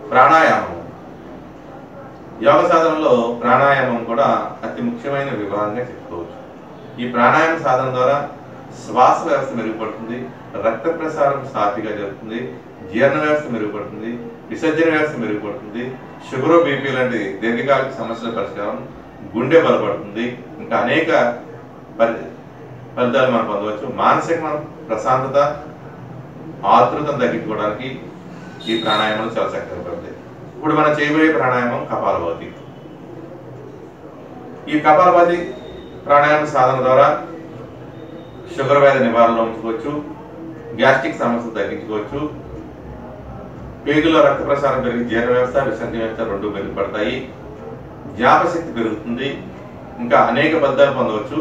ప్రాణాయామం యోగ సాధనలో ప్రాణాయామం కూడా అతి ముఖ్యమైన విభాగంగా చెప్పుకోవచ్చు ఈ ప్రాణాయామ సాధన ద్వారా శ్వాస వ్యవస్థ మెరుగుపడుతుంది రక్త ప్రసారం సాఫీగా జరుగుతుంది జీర్ణ వ్యవస్థ మెరుగుపడుతుంది విసర్జన వ్యవస్థ మెరుగుపడుతుంది షుగర్ బీపీ లాంటి దీర్ఘకాలిక సమస్యల పరిష్కారం గుండె బలపడుతుంది ఇంకా అనేక పరి ఫలితాలు మనం పొందవచ్చు మానసిక ప్రశాంతత ఆతృతను తగ్గించుకోవడానికి ఈ ప్రాణాయామాలు చాలా చక్కగా పడతాయి ఇప్పుడు మనం చేయబోయే ప్రాణాయామం కపాలభాతి ఈ కపాలభాతి ప్రాణాయామ సాధన ద్వారా షుగర్ వ్యాధి నివారణలో ఉంచుకోవచ్చు గ్యాస్ట్రిక్ సమస్యలు తగ్గించుకోవచ్చు పేగులో రక్త ప్రసారం పెరిగి జీర్ణ వ్యవస్థ విసర్జన వ్యవస్థ రెండు మెరుగుపడతాయి జ్ఞాపశక్తి పెరుగుతుంది ఇంకా అనేక ఫలితాలు పొందవచ్చు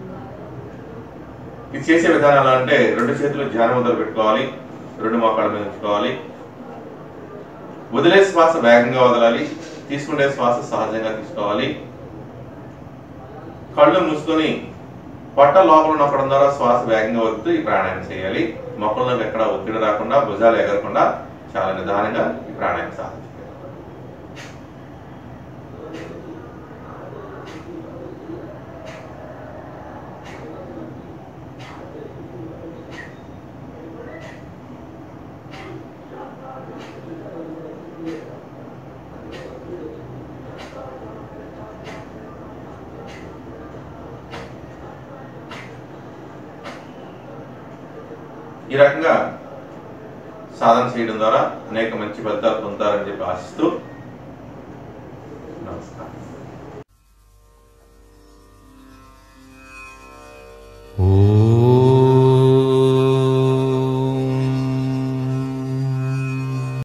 ఇది చేసే విధానాలు అంటే రెండు చేతులు ధ్యాన ముద్ర పెట్టుకోవాలి రెండు మోకాళ్ళ మీద ఉంచుకోవాలి వదిలే శ్వాస వేగంగా వదలాలి తీసుకునే శ్వాస సహజంగా తీసుకోవాలి కళ్ళు మూసుకొని పొట్ట లోపల నొక్కడం ద్వారా శ్వాస వేగంగా వదులుతూ ఈ ప్రాణాయామం చేయాలి మొక్కల్లోకి ఎక్కడ ఒత్తిడి రాకుండా భుజాలు ఎగరకుండా చాలా నిదానంగా ఈ ప్రాణాయామం సాధించాలి ఈ రకంగా సాధన చేయడం ద్వారా అనేక మంచి ఫలితాలు పొందుతారని చెప్పి ఆశిస్తూ